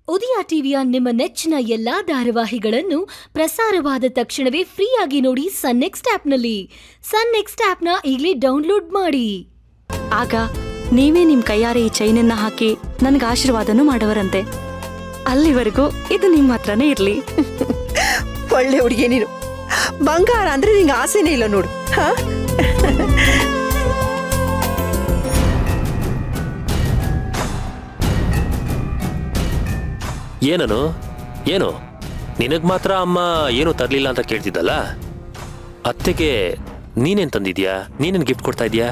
ಉದಯ ಟಿವಿಯ ನಿಮ್ಮ ನೆಚ್ಚಿನ ಎಲ್ಲಾ ಧಾರಾವಾಹಿಗಳನ್ನು ಪ್ರಸಾರವಾದ ತಕ್ಷಣವೇ ಫ್ರೀಯಾಗಿ ನೋಡಿ ಸನ್ ನೆಕ್ಸ್ಟ್ ಆಪ್ನಲ್ಲಿ ಸನ್ ನೆಕ್ಸ್ಟ್ ಆಪ್ನ ಈಗಲೇ ಡೌನ್ಲೋಡ್ ಮಾಡಿ ಆಗ ನೀವೇ ನಿಮ್ ಕೈಯಾರೆ ಈ ಚೈನನ್ನ ಹಾಕಿ ನನ್ಗೆ ಆಶೀರ್ವಾದನೂ ಮಾಡವರಂತೆ ಅಲ್ಲಿವರೆಗೂ ಇದು ನಿಮ್ಮ ಹತ್ರನೇ ಇರ್ಲಿ ಒಳ್ಳೆ ಹುಡುಗಿ ನೀನು ಬಂಗಾರ ಅಂದ್ರೆ ನಿಂಗೆ ಆಸೆನೇ ಇಲ್ಲ ನೋಡು ಹಾ ಏನನು ಏನು ನಿನಗ್ ಮಾತ್ರ ಅಮ್ಮ ಏನು ತರ್ಲಿಲ್ಲ ಅಂತ ಕೇಳ್ತಿದ್ದಲ್ಲ ಅತ್ತೆಗೆ ನೀನೇನ್ ತಂದಿದ್ಯಾ ನೀನೇನ್ ಗಿಫ್ಟ್ ಕೊಡ್ತಾ ಇದೀಯಾ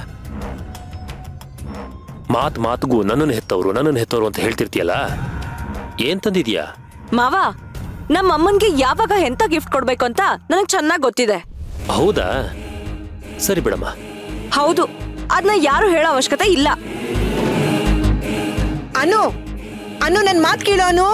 ಮಾತ್ ಮಾತ್ಗೂ ನನ್ನನ್ನು ಹೆತ್ತವ್ರು ನನ್ನನ್ನು ಹೆತ್ತವ್ರು ಅಂತ ಹೇಳ್ತಿರ್ತೀಯಲ್ಲ ಏನ್ ತಂದಿದ್ಯಾ ಮಾವ ನಮ್ಮ ಅಮ್ಮನ್ಗೆ ಯಾವಾಗ ಎಂತ ಗಿಫ್ಟ್ ಕೊಡ್ಬೇಕು ಅಂತ ನನಗ್ ಚೆನ್ನಾಗ್ ಗೊತ್ತಿದೆ ಹೌದಾ ಸರಿ ಬಿಡಮ್ಮ ಹೌದು ಅದನ್ನ ಯಾರು ಹೇಳೋ ಅವಶ್ಯಕತೆ ಇಲ್ಲ ಅನು ಅನು ನನ್ ಮಾತ್ ಕೇಳು ಅನು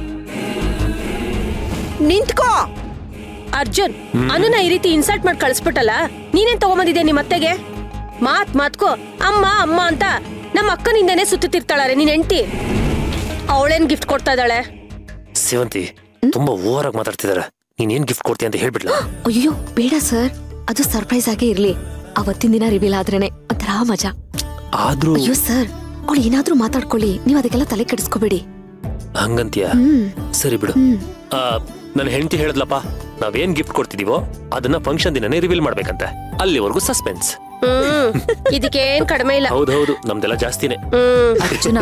ನಿಂತ್ಕೋ ಅರ್ಜುನ್ ಅನುನ ಈ ರೀತಿ ಇನ್ಸಲ್ಟ್ ಮಾಡಿ ಕಳಿಸ್ಬಿಟ್ಟಲ್ಲ ನೀನೇನ್ ತಗೊಂಬಂದಿದ್ಯಾ ನಿಮ್ಮ ಅತ್ತೆಗೆ ಮಾತ್ ಮಾತ್ಕೋ ಅಮ್ಮ ಅಮ್ಮ ಅಂತ ನಮ್ಮ ಅಕ್ಕನಿಂದನೇ ಸುತ್ತುತ್ತಿರ್ತಾಳೆ ನೀನ್ ಹೆಂಡ್ತಿ ಅವಳೇನ್ ಗಿಫ್ಟ್ ಕೊಡ್ತಾ ಇದ್ದಾಳೆ ಸೇವಂತಿ ತುಂಬಾ ಓವರ್ ಆಗಿ ಮಾತಾಡ್ತಿದಾರ ನೀನ್ ಏನ್ ಗಿಫ್ಟ್ ಕೊಡ್ತೀಯ ಅಂತ ಹೇಳ್ಬಿಡ್ಲಾ ಅಯ್ಯೋ ಬೇಡ ಸರ್ ಅದು ಸರ್ಪ್ರೈಸ್ ಆಗೇ ಇರ್ಲಿ ಅವತ್ತಿನ ದಿನ ರಿವೀಲ್ ಆದ್ರೇನೆ ಒಂಥರ ಮಜಾ ಆದ್ರೂ ಅಯ್ಯೋ ಸರ್ ಅವಳು ಏನಾದ್ರೂ ಮಾತಾಡ್ಕೊಳ್ಳಿ ನೀವ್ ಅದಕ್ಕೆಲ್ಲ ತಲೆ ಕೆಡಿಸ್ಕೋಬೇಡಿ ಹಂಗಂತೀಯ ಹ್ಮ್ ಸರಿ ಬಿಡು ಹ್ಮ್ ಆ, ನನ್ನ ಹೆಂಡತಿ ಹೇಳಿದ್ಲಪ್ಪ ನಾವೇನ್ ಗಿಫ್ಟ್ ಕೊಡ್ತಿದೀವೋ ಅದನ್ನ ಫಂಕ್ಷನ್ ದಿನನೇ ರಿವೀಲ್ ಮಾಡ್ಬೇಕಂತೆ ಅಲ್ಲಿವರೆಗೂ ಸಸ್ಪೆನ್ಸ್ ಹ್ಮ್ ಇದಕ್ಕೇನ್ ಕಡಿಮೆ ಇಲ್ಲ ಹೌದು ಹೌದು ನಮ್ದೆಲ್ಲ ಜಾಸ್ತಿನೇ ಹ್ಮ್ ಅರ್ಜುನ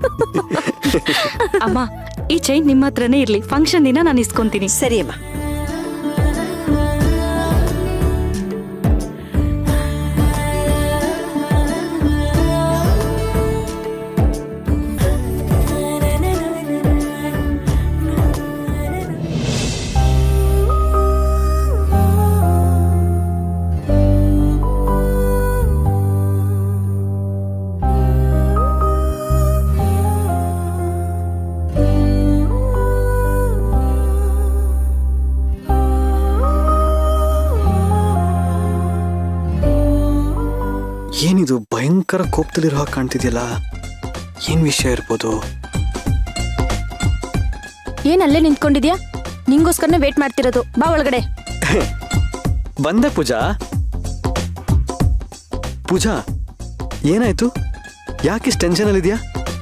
ಅಮ್ಮ ಈ ಚೈನ್ ನಿಮ್ಮ ಹತ್ರನೇ ಇರ್ಲಿ ಫಂಕ್ಷನ್ ದಿನ ನಾನು ಇಸ್ಕೊಂತೀನಿ ಸರಿ ಅಮ್ಮ ಏನಿದು ಭಯಂಕರ ಕೋಪದಲ್ಲಿರೋ ಹಾಗೆ ಕಾಣ್ತಿದ್ಯಲ್ಲ ಏನ್ ವಿಷಯ ಇರ್ಬೋದು ಏನ್ ಅಲ್ಲೇ ನಿಂತ್ಕೊಂಡಿದ್ಯಾ ನಿಂಗೋಸ್ಕರನೇ ವೇಟ್ ಮಾಡ್ತಿರೋದು ಬಾ ಒಳಗಡೆ ಬಂದೆ ಪೂಜಾ ಪೂಜಾ ಏನಾಯ್ತು ಯಾಕಿಷ್ಟು ಟೆನ್ಷನ್ ಅಲ್ಲಿದ್ಯಾ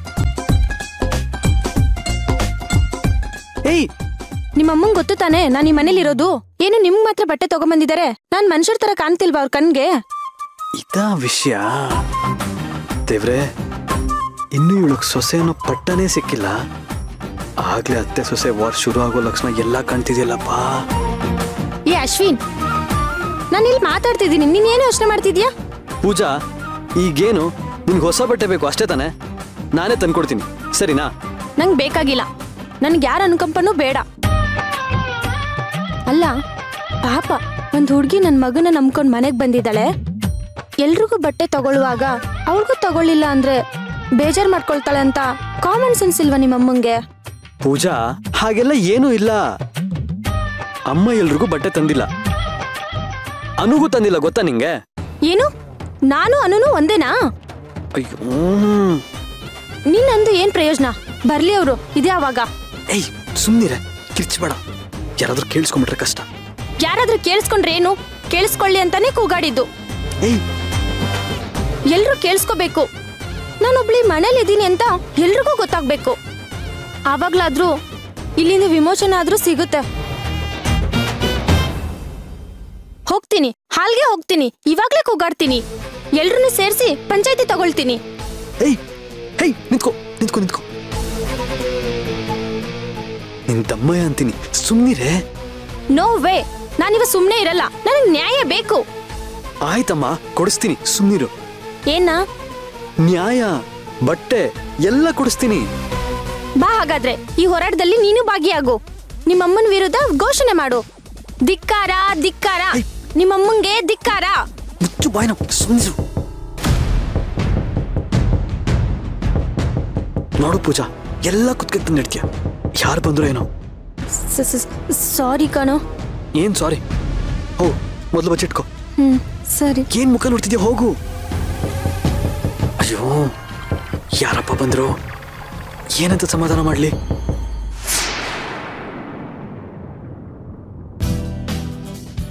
ಏಯ್ ನಿಮ್ಮ ಅಮ್ಮಂಗ್ ಗೊತ್ತು ತಾನೇ ನಾನ್ ಈ ಮನೇಲಿ ಇರೋದು ಏನು ನಿಮ್ಗ್ ಮಾತ್ರ ಬಟ್ಟೆ ತಗೊಂಬಂದಿದ್ದಾರೆ ನಾನ್ ಮನುಷ್ಯರ ತರ ಕಾಣ್ತಿಲ್ವಾ ಅವ್ರ ಕಣ್ಗೆ ಇದಾ ವಿಷಯ ದೇವ್ರೆ ಇನ್ನೂ ಇವಳಗ್ ಸೊಸೆ ಅನ್ನೋ ಪಟ್ಟನೇ ಸಿಕ್ಕಿಲ್ಲ ಆಗ್ಲೇ ಅತ್ತೆ ಸೊಸೆ ವಾರ್ ಶುರು ಆಗೋ ಲಕ್ಷಣ ಎಲ್ಲ ಕಾಣ್ತಿದ್ಯಲ್ಲಪ್ಪ ಏ ಅಶ್ವಿನ್ ನಾನು ಇಲ್ಲಿ ಮಾತಾಡ್ತಿದ್ದೀನಿ ನೀನ್ ಏನು ಯೋಚನೆ ಮಾಡ್ತಿದ್ಯಾ ಪೂಜಾ ಈಗೇನು ನಿನ್ಗೆ ಹೊಸ ಬಟ್ಟೆ ಬೇಕು ಅಷ್ಟೇ ತಾನೆ ನಾನೇ ತಂದ್ಕೊಡ್ತೀನಿ ಸರಿನಾ ನಂಗ್ ಬೇಕಾಗಿಲ್ಲ ನನ್ಗೆ ಯಾರ ಅನುಕಂಪನೂ ಬೇಡ ಅಲ್ಲ ಪಾಪ ಒಂದ್ ಹುಡ್ಗಿ ನನ್ ಮಗನ ನಂಬ್ಕೊಂಡ್ ಮನೆಗ್ ಬಂದಿದ್ದಾಳೆ ಎಲ್ರಿಗೂ ಬಟ್ಟೆ ತಗೊಳ್ಳುವಾಗ ಅವಳಿಗೂ ತಗೊಳ್ಳಿಲ್ಲ ಅಂದ್ರೆ ಬೇಜಾರ್ ಮಾಡ್ಕೊಳ್ತಾಳೆ ಅಂತ ಕಾಮನ್ ಸೆನ್ಸ್ ಇಲ್ವಾ ನಿಮ್ಮಮ್ಮಂಗೆ ಪೂಜಾ ಹಾಗೆಲ್ಲ ಏನೂ ಇಲ್ಲ ಅಮ್ಮ ಎಲ್ರಿಗೂ ಬಟ್ಟೆ ತಂದಿಲ್ಲ ಅನುಗೂ ತಂದಿಲ್ಲ ಗೊತ್ತಾ ನಿಂಗೆ ಏನು ನಾನು ಅನುನು ಒಂದೇನಾ ಅಯ್ಯೋ ನಿನ್ನಂದು ಏನ್ ಪ್ರಯೋಜನ ಬರ್ಲಿ ಅವರು ಇದೇ ಅವಾಗ ಏಯ್ ಸುಮ್ನಿರೆ ಕಿರ್ಚ್ಬೇಡ ಯಾರಾದ್ರೂ ಕೇಳಿಸ್ಕೊಂಬಿಟ್ರೆ ಕಷ್ಟ ಯಾರಾದ್ರೂ ಕೇಳಿಸ್ಕೊಂಡ್ರೆ ಏನು ಕೇಳಿಸ್ಕೊಳ್ಳಿ ಅಂತಾನೆ ಕೂಗಾಡಿದ್ದು ಏಯ್ ಎಲ್ರೂ ಕೇಳಿಸ್ಕೋಬೇಕು ನಾನೊಬ್ಳಿ ಮನೇಲಿ ಇದ್ದೀನಿ ಅಂತ ಎಲ್ರಿಗೂ ಗೊತ್ತಾಗ್ಬೇಕು ಆವಾಗ್ಲಾದ್ರೂ ಇಲ್ಲಿಂದ ವಿಮೋಚನೆ ಆದ್ರೂ ಸಿಗುತ್ತೆ ಹೋಗ್ತೀನಿ ಹಾಲ್ಗೆ ಹೋಗ್ತೀನಿ ಇವಾಗ್ಲೇ ಕೂಗಾಡ್ತೀನಿ ಎಲ್ರನ್ನೂ ಸೇರಿಸಿ ಪಂಚಾಯತಿ ತಗೊಳ್ತೀನಿ ಏಯ್ ಹೇಯ್ ನಿಂತ್ಕೋ ನಿಂತ್ಕೋ ನಿಂತ್ಕೋ ನಿನ್ ದಮ್ಮಯ್ಯ ಅಂತೀನಿ ಸುಮ್ನಿರೆ ನೋ ವೇ ನಾನಿವ ಸುಮ್ನೆ ಇರಲ್ಲ ನನಗೆ ನ್ಯಾಯ ಬೇಕು ಆಯ್ತಮ್ಮ ಕೊಡಿಸ್ತೀನಿ ಸುಮ್ನಿರು ಏನ ನ್ಯಾಯ ಬಟ್ಟೆ ಎಲ್ಲ ಕೊಡಿಸ್ತೀನಿ ಬಾ ಹಾಗಾದ್ರೆ ಈ ಹೋರಾಟದಲ್ಲಿ ನೀನು ಭಾಗಿಯಾಗು ನಿಮ್ಮಮ್ಮನ ವಿರುದ್ಧ ಘೋಷಣೆ ಮಾಡು ಧಿಕ್ಕಾರ ಧಿಕ್ಕಾರ ನಿಮ್ಮಮ್ಮಂಗೆ ಧಿಕ್ಕಾರ ಮುಚ್ಚು ಬಾಯ್ನ ಸುಮ್ನಿರು ನೋಡು ಪೂಜಾ ಎಲ್ಲ ಕುತ್ಕೊಂಡು ನಡ್ತೀಯ ಯಾರು ಬಂದ್ರು ಏನೋ ಸಾರಿ ಕಣೋ ಏನ್ ಸಾರಿ ಹೋ ಮೊದಲು ಬಚ್ಚಿಟ್ಕೋ ಹ್ಮ್ ಸರಿ ಏನ್ ಮುಖ ನೋಡ್ತಿದ್ಯಾ ಹೋಗು ಅಯ್ಯೋ ಯಾರಪ್ಪ ಬಂದ್ರು ಏನಂತ ಸಮಾಧಾನ ಮಾಡ್ಲಿ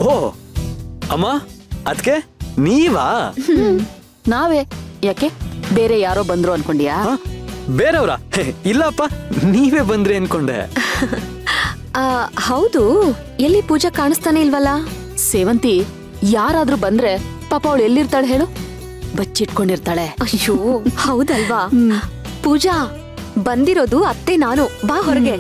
ಓ ಅಮ್ಮ ಅದಕ್ಕೆ ನೀವಾ ನಾವೇ ಯಾಕೆ ಬೇರೆ ಯಾರೋ ಬಂದ್ರು ಅನ್ಕೊಂಡ್ಯಾ ಹ? ಬೇರೆಯವ್ರಾ ಹೇ, ಇಲ್ಲಪ್ಪ ನೀವೇ ಬಂದ್ರಿ ಅನ್ಕೊಂಡೆ ಆ, ಹೌದು ಎಲ್ಲಿ ಪೂಜಾ ಕಾಣಿಸ್ತಾನೆ ಇಲ್ವಲ್ಲ ಸೇವಂತಿ ಯಾರಾದ್ರೂ ಬಂದ್ರೆ ಪಾಪ ಅವಳು ಎಲ್ಲಿರ್ತಾಳೆ ಹೇಳು ಬಚ್ಚಿಟ್ಕೊಂಡಿರ್ತಾಳೆ ಅಯ್ಯೋ ಹೌದಲ್ವಾ ಪೂಜಾ ಬಂದಿರೋದು ಅತ್ತೆ ನಾನು ಬಾ ಹೊರಗೆ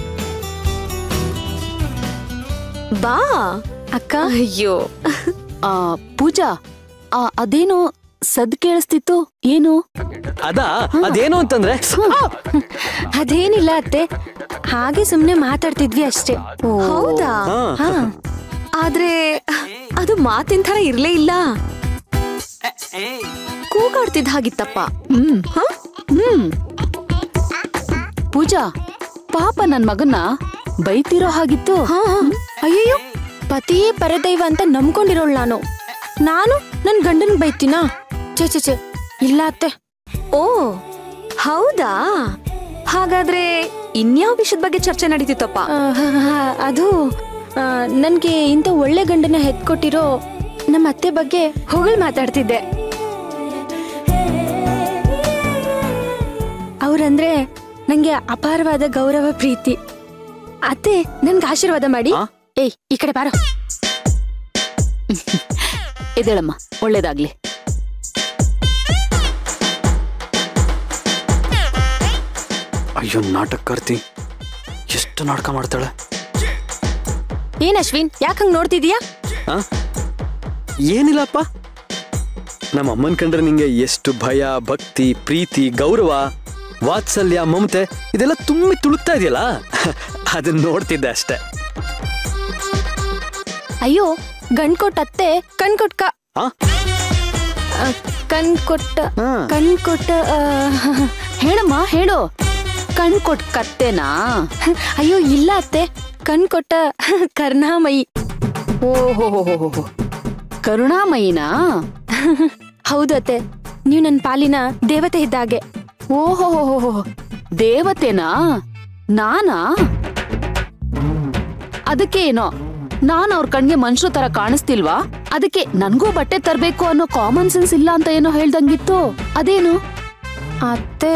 ಬಾ ಅಕ್ಕ ಅಯ್ಯೋ ಆ ಪೂಜಾ ಆ ಅದೇನೋ ಸದ್ ಕೇಳಿಸ್ತಿತ್ತು ಏನು ಅದಾ ಅದೇನು ಅಂತಂದ್ರೆ ಅದೇನಿಲ್ಲ ಅತ್ತೆ ಹಾಗೆ ಸುಮ್ನೆ ಮಾತಾಡ್ತಿದ್ವಿ ಅಷ್ಟೇ ಹೌದಾ ಹಾ. ಆದ್ರೆ ಅದು ಮಾತಿನ ಥರ ಇರ್ಲೇ ಇಲ್ಲ ಕೂಗಾಡ್ತಿದ್ದ ಹಾಗಿತ್ತಪ್ಪ ಹ್ಮ್ ಹ? ಹ್ಮ್ ಪೂಜಾ ಪಾಪ ನನ್ ಮಗನ್ನ ಬೈತಿರೋ ಹಾಗಿತ್ತು ಹಾ ಅಯ್ಯಯ್ಯೋ ಪತಿಯೇ ಪರದೈವ ಅಂತ ನಂಬ್ಕೊಂಡಿರೋಳು ನಾನು ನಾನು ನನ್ ಗಂಡನ್ ಬೈತೀನಾ ಚೆ ಚೆ ಚೆ ಇಲ್ಲ ಅತ್ತೆ ಓ ಹೌದಾ ಹಾಗಾದ್ರೆ ಇನ್ಯಾವ ವಿಷಯದ ಬಗ್ಗೆ ಚರ್ಚೆ ನಡೀತಿತ್ತಪ್ಪ ಆ, ಹ, ಹ, ಅದು ಆ, ನನ್ಗೆ ಇಂಥ ಒಳ್ಳೆ ಗಂಡನ ಹೆತ್ಕೊಟ್ಟಿರೋ ನಮ್ಮ ಅತ್ತೆ ಬಗ್ಗೆ ಹೊಗಳ್ ಮಾತಾಡ್ತಿದ್ದೆ ಅವ್ರಂದ್ರೆ ನಂಗೆ ಅಪಾರವಾದ ಗೌರವ ಪ್ರೀತಿ ಅತ್ತೆ ನನ್ಗೆ ಆಶೀರ್ವಾದ ಮಾಡಿ ಆ? ಏಯ್ ಈ ಕಡೆ ಬಾರೋ ಎದ್ದೇಳಮ್ಮ ಒಳ್ಳೇದಾಗ್ಲಿ ಅಯ್ಯೋ ನಾಟಕರ್ತಿ ಎಷ್ಟು ನಾಟಕ ಮಾಡ್ತಾಳೆ ಏನ್ ಅಶ್ವಿನ್ ಯಾಕಂಗ್ ನೋಡ್ತಿದೀಯಾ ಆ? ಏನಿಲ್ಲಪ್ಪ ನಮ್ಮ ಅಮ್ಮನ್ ಕಂಡ್ರೆ ನಿಂಗೆ ಎಷ್ಟು ಭಯ ಭಕ್ತಿ ಪ್ರೀತಿ ಗೌರವ ವಾತ್ಸಲ್ಯ ಮಮತೆ ಇದೆಲ್ಲ ತುಂಬಿ ತುಳುಕ್ತಾ ಇದೆಯಲ್ಲ ಅದನ್ನ ನೋಡ್ತಿದ್ದೆ ಅಷ್ಟೇ ಅಯ್ಯೋ ಗಂಡ್ ಕೊಟ್ಟ ಅತ್ತೆ ಕಣ್ ಕೊಟ್ಕ ಆ? ಆ, ಕಣ್ ಕೊಟ್ಟ ಹಾ. ಕಣ್ ಕೊಟ್ಟ ಆ, ಹೇಳಮ್ಮ ಹೇಳು ಕಣ್ ಕೊಟ್ ಕತ್ತೆನಾ ಅಯ್ಯೋ ಇಲ್ಲ ಅತ್ತೆ ಕಣ್ ಕೊಟ್ಟ ಕರ್ಣಾಮಯಿ ಓಹೋ ಕರುಣಾಮಯಿನಾ ಹೌದು ಅತ್ತೆ ನೀವು ನನ್ನ ಪಾಲಿನ ದೇವತೆ ಇದ್ದಾಗೆ ಓಹೋ ದೇವತೆನಾ ನಾನಾ ಅದಕ್ಕೆ ಏನೋ ನಾನ್ ಅವ್ರ ಕಣ್ಗೆ ಮನುಷ್ಯರ ತರ ಕಾಣಿಸ್ತಿಲ್ವಾ ಅದಕ್ಕೆ ನನ್ಗೂ ಬಟ್ಟೆ ತರ್ಬೇಕು ಅನ್ನೋ ಕಾಮನ್ ಸೆನ್ಸ್ ಇಲ್ಲ ಅಂತ ಏನೋ ಹೇಳ್ದಂಗಿತ್ತು ಅದೇನು ಅತ್ತೆ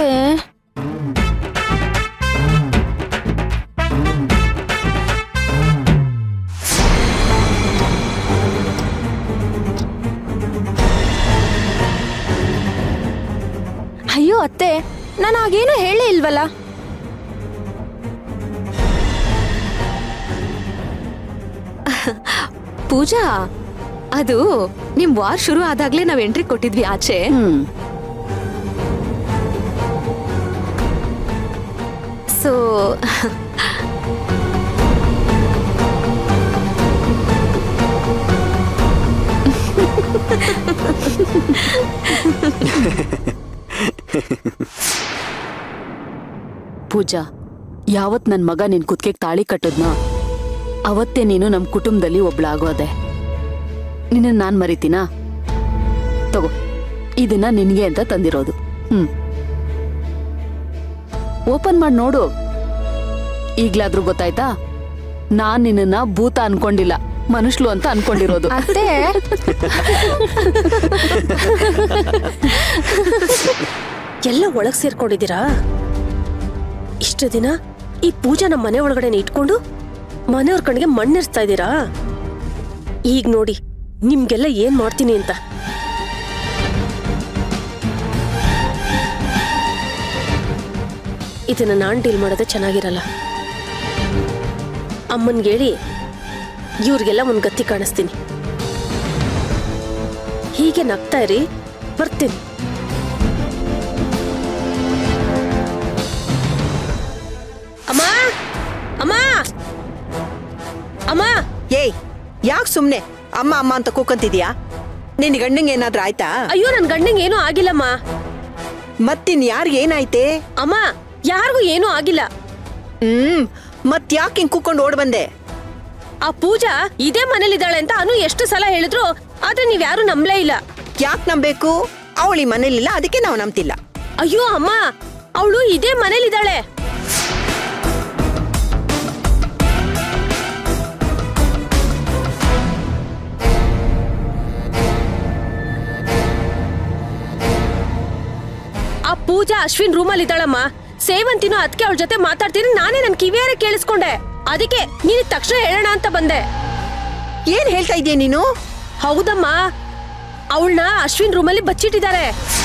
ಅಯ್ಯೋ ಅತ್ತೆ ನಾನು ಆಗೇನು ಹೇಳೇ ಇಲ್ವಲ್ಲ ಪೂಜಾ ಅದು ನಿಮ್ ವಾರ್ ಶುರು ಆದಾಗ್ಲೇ ನಾವ್ ಎಂಟ್ರಿ ಕೊಟ್ಟಿದ್ವಿ ಆಚೆ ಹ್ಮ್ ಸೊ ಪೂಜಾ ಯಾವತ್ ನನ್ ಮಗ ನಿನ್ ಕುತ್ಕೆಗ್ ತಾಳಿ ಕಟ್ಟದ್ನ ಅವತ್ತೇ ನೀನು ನಮ್ ಕುಟುಂಬದಲ್ಲಿ ಒಬ್ಳಾಗೋದೆ ನಿನ್ನ ನಾನ್ ಮರಿತೀನಾ ತಗೋ ಇದನ್ನ ನಿನ್ಗೆ ಅಂತ ತಂದಿರೋದು ಹ್ಮ್ ಓಪನ್ ಮಾಡಿ ನೋಡು ಈಗ್ಲಾದ್ರೂ ಗೊತ್ತಾಯ್ತಾ ನಾನ್ ನಿನ್ನ ಭೂತ ಅನ್ಕೊಂಡಿಲ್ಲ ಮನುಷ್ಲು ಅಂತ ಅನ್ಕೊಂಡಿರೋದು ಅತ್ತೆ ಎಲ್ಲ ಒಳಗ್ ಸೇರ್ಕೊಂಡಿದ್ದೀರಾ ಇಷ್ಟು ದಿನ ಈ ಪೂಜಾ ನಮ್ಮ ಮನೆ ಒಳಗಡೆ ಇಟ್ಕೊಂಡು ಮನೆಯವ್ರ ಕಣ್ಗೆ ಮಣ್ಣಿರ್ಸ್ತಾ ಇದ್ದೀರಾ ಈಗ ನೋಡಿ ನಿಮ್ಗೆಲ್ಲ ಏನ್ ಮಾಡ್ತೀನಿ ಅಂತ ಇದನ್ನ ನಾನ್ ಡೀಲ್ ಮಾಡೋದೇ ಚೆನ್ನಾಗಿರಲ್ಲ ಅಮ್ಮನ್ಗೆ ಹೇಳಿ ಇವ್ರಿಗೆಲ್ಲ ಒಂದ್ ಗತಿ ಕಾಣಿಸ್ತೀನಿ ಹೀಗೆ ನಗ್ತಾ ಇರಿ ಬರ್ತೀನಿ ಅಮ್ಮ ಅಮ್ಮ ಅಮ್ಮ ಏಯ್ ಯಾಕೆ ಸುಮ್ನೆ ಅಮ್ಮ ಅಮ್ಮ ಅಂತ ಕೂಕಂತಿದ್ಯಾ ನಿನ್ ಗಂಡಂಗೆ ಏನಾದ್ರೂ ಆಯ್ತಾ ಅಯ್ಯೋ ನನ್ ಗಂಡಂಗೆ ಏನೂ ಆಗಿಲ್ಲಮ್ಮ ಮತ್ತಿನ್ ಯಾರಿಗೆ ಏನಾಯ್ತೆ ಅಮ್ಮ ಯಾರಿಗೂ ಏನೂ ಆಗಿಲ್ಲ ಹ್ಮ್ ಮತ್ ಯಾಕೆ ಹಿಂಗ್ ಕೂಕೊಂಡು ಓಡ್ ಬಂದೆ ಆ ಪೂಜಾ ಇದೇ ಮನೇಲಿದ್ದಾಳೆ ಅಂತ ಅನು ಎಷ್ಟು ಸಲ ಹೇಳಿದ್ರು ಆದ್ರೆ ನೀವ್ ಯಾರು ನಂಬ್ಲೇ ಇಲ್ಲ ಯಾಕೆ ನಂಬೇಕು ಅವಳಿ ಮನೇಲಿಲ್ಲ ಅದಕ್ಕೆ ನಾವು ನಂಬ್ತಿಲ್ಲ ಅಯ್ಯೋ ಅಮ್ಮ ಅವಳು ಇದೇ ಮನೇಲಿದ್ದಾಳೆ ಪೂಜಾ ಅಶ್ವಿನ್ ರೂಮಲ್ಲಿ ಇದ್ದಾಳಮ್ಮ ಸೇವಂತಿನೂ ಅದಕ್ಕೆ ಅವಳ ಜೊತೆ ಮಾತಾಡ್ತೀನಿ ನಾನೇ ನನ್ ಕಿವಿಯಾರೆ ಕೇಳಿಸ್ಕೊಂಡೆ ಅದಕ್ಕೆ ನೀನ್ ತಕ್ಷಣ ಹೇಳೋಣ ಅಂತ ಬಂದೆ ಏನ್ ಹೇಳ್ತಾ ಇದೀಯ ನೀನು ಹೌದಮ್ಮ ಅವಳನ್ನ ಅಶ್ವಿನ್ ರೂಮಲ್ಲಿ ಬಚ್ಚಿಟ್ಟಿದ್ದಾರೆ